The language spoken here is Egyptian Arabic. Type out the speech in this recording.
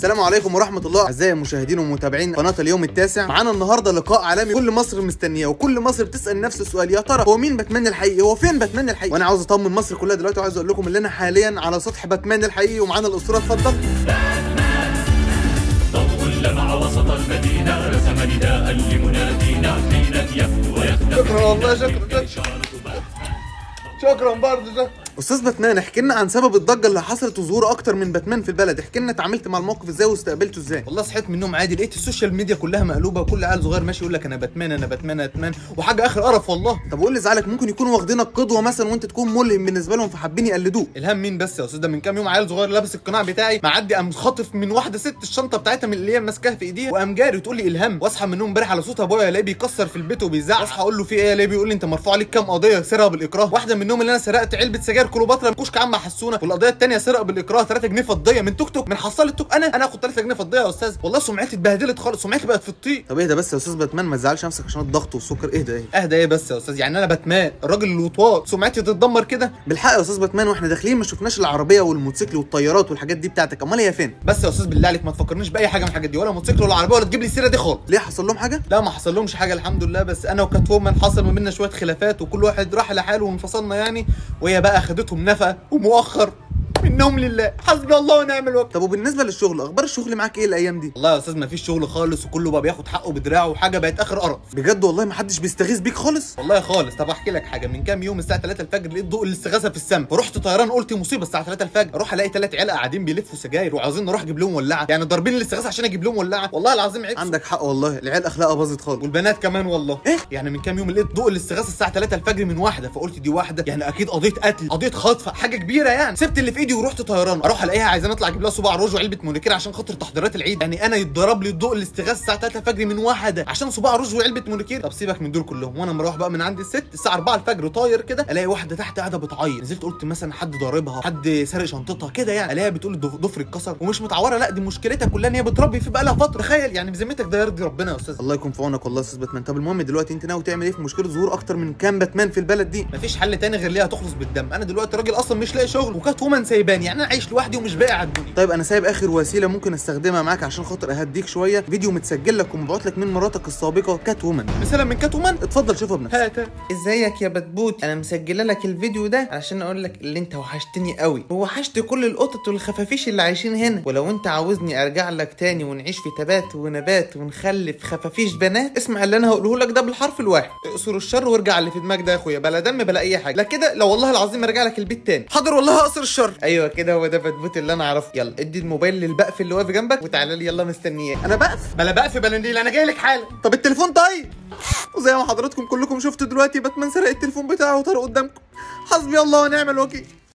السلام عليكم ورحمه الله اعزائي المشاهدين ومتابعين قناه اليوم التاسع معانا النهارده لقاء عالمي كل مصر مستنياه وكل مصر بتسال نفس السؤال يا ترى هو مين باتمان الحقيقي هو فين باتمان الحقيقي وانا عاوز اطمن مصر كلها دلوقتي وعايز اقول لكم ان انا حاليا على سطح باتمان الحقيقي ومعانا الاسطوره اتفضل ضوء لمع وسط المدينة رسم نداء لمنادينا حين يبدو ويختفي شكرا والله شكرا شكرا شكرا برضه شكرا استاذ باتمان احكي لنا عن سبب الضجه اللي حصلت وظهور اكتر من باتمان في البلد احكي لنا اتعاملت مع الموقف ازاي واستقبلته ازاي والله صحيت من النوم عادي لقيت السوشيال ميديا كلها مقلوبه وكل عيل صغير ماشي يقول لك انا باتمان انا باتمان انا باتمان وحاجه اخر قرف والله طب قول لي زعلك ممكن يكونوا واخدينك قدوه مثلا وانت تكون ملهم بالنسبه لهم فحابين يقلدوك الهام مين بس يا استاذ ده من كام يوم عيل صغير لابس القناع بتاعي معدي قام خاطف من واحده ست الشنطه بتاعتها من اللي هي ماسكاها في ايديها وقام جاري تقول لي الهام واصحى من النوم امبارح على صوت ابويا الاقيه بيكسر في البيت وبيزعق اصحى اقول له في ايه يا بيقول لي انت مرفوع عليك كام قضيه سرقه بالاكراه واحده منهم اللي انا سرقت علبه سجاير كليوباترا من كشك عم حسونه والقضيه الثانيه سرقه بالاكراه 3 جنيه فضيه من توك توك من حصاله توك انا انا اخد 3 جنيه فضيه يا استاذ والله سمعتي اتبهدلت خالص سمعتي بقت في الطين طب اهدى بس يا استاذ باتمان ما تزعلش نفسك عشان الضغط والسكر اهدى اهدى اهدى ايه بس يا استاذ يعني انا باتمان الراجل الوطواط سمعتي تتدمر كده بالحق يا استاذ باتمان واحنا داخلين ما شفناش العربيه والموتوسيكل والطيارات والحاجات دي بتاعتك امال هي فين بس يا استاذ بالله عليك ما تفكرنيش باي حاجه من الحاجات دي ولا موتوسيكل ولا عربيه ولا تجيب لي السيره دي خالص ليه حصل لهم حاجه لا ما حصل لهمش حاجه الحمد لله بس انا وكات وومن حصل ما بيننا شويه خلافات وكل واحد راح لحاله وانفصلنا يعني وهي بقى خدتهم نفقه ومؤخر منهم لله حسبي الله ونعم الوكيل طب وبالنسبه للشغل اخبار الشغل معاك ايه الايام دي والله يا استاذ ما فيش شغل خالص وكله بقى بياخد حقه بدراعه وحاجه بقت اخر قرف بجد والله ما حدش بيستغيث بيك خالص والله خالص طب احكي لك حاجه من كام يوم الساعه 3 الفجر لقيت ضوء الاستغاثه في السما فرحت طيران قلت مصيبه الساعه 3 الفجر اروح الاقي ثلاث عيال قاعدين بيلفوا سجاير وعاوزين نروح اجيب لهم ولعه يعني ضاربين الاستغاثه عشان اجيب لهم ولعه والله العظيم عيب عندك حق والله العيال اخلاقها باظت خالص والبنات كمان والله إيه؟ يعني من كام يوم لقيت ضوء الاستغاثه الساعه 3 الفجر من واحده فقلت دي واحده يعني اكيد قضيه قتل قضيه خطف حاجه كبيره يعني سبت اللي في ايدي ورحت طيران اروح الاقيها عايزين اطلع اجيب لها صباع روج وعلبه مونيكير عشان خاطر تحضيرات العيد يعني انا يتضرب لي ضوء الاستغاثه الساعه 3 الفجر من واحده عشان صباع روج وعلبه مونيكير طب سيبك من دول كلهم وانا مروح بقى من عند الست الساعه 4 الفجر طاير كده الاقي واحده تحت قاعده بتعيط نزلت قلت مثلا حد ضاربها حد سارق شنطتها كده يعني الاقيها بتقول الضف- ضفري اتكسر ومش متعوره لا دي مشكلتها كلها ان هي بتربي في بقى لها فتره تخيل يعني بذمتك ده يرضي ربنا يا استاذ الله يكون في عونك والله يا استاذ باتمان طب المهم دلوقتي انت ناوي تعمل ايه في مشكله ظهور اكتر من كام باتمان في البلد دي مفيش حل تاني غير ليها تخلص بالدم انا دلوقتي راجل اصلا مش لاقي شغل وكانت وومن سايباني يعني انا عايش لوحدي ومش باقي على الدنيا طيب انا سايب اخر وسيله ممكن استخدمها معاك عشان خاطر اهديك شويه فيديو متسجل لك ومبعوت لك من مراتك السابقه كات وومن مثلا من كات وومن اتفضل شوفها بنفسك هات ازيك يا بتبوت انا مسجله لك الفيديو ده علشان اقول لك اللي انت وحشتني قوي ووحشت كل القطط والخفافيش اللي عايشين هنا ولو انت عاوزني ارجع لك تاني ونعيش في تبات ونبات ونخلف خفافيش بنات اسمع اللي انا هقوله لك ده بالحرف الواحد اقصر الشر وارجع اللي في دماغك ده يا اخويا بلا دم بلا اي حاجه لا كده لا والله العظيم ارجع لك البيت تاني حاضر والله هقصر الشر ايوه كده هو ده بتبوت اللي انا اعرفه يلا ادي الموبايل للبقف اللي واقف جنبك وتعالى لي يلا مستنياك انا بقف بلا بقى في بلنديل انا جاي لك حالا طب التليفون طيب وزي ما حضراتكم كلكم شفتوا دلوقتي باتمان سرق التليفون بتاعه وطار قدامكم حسبي الله ونعم الوكيل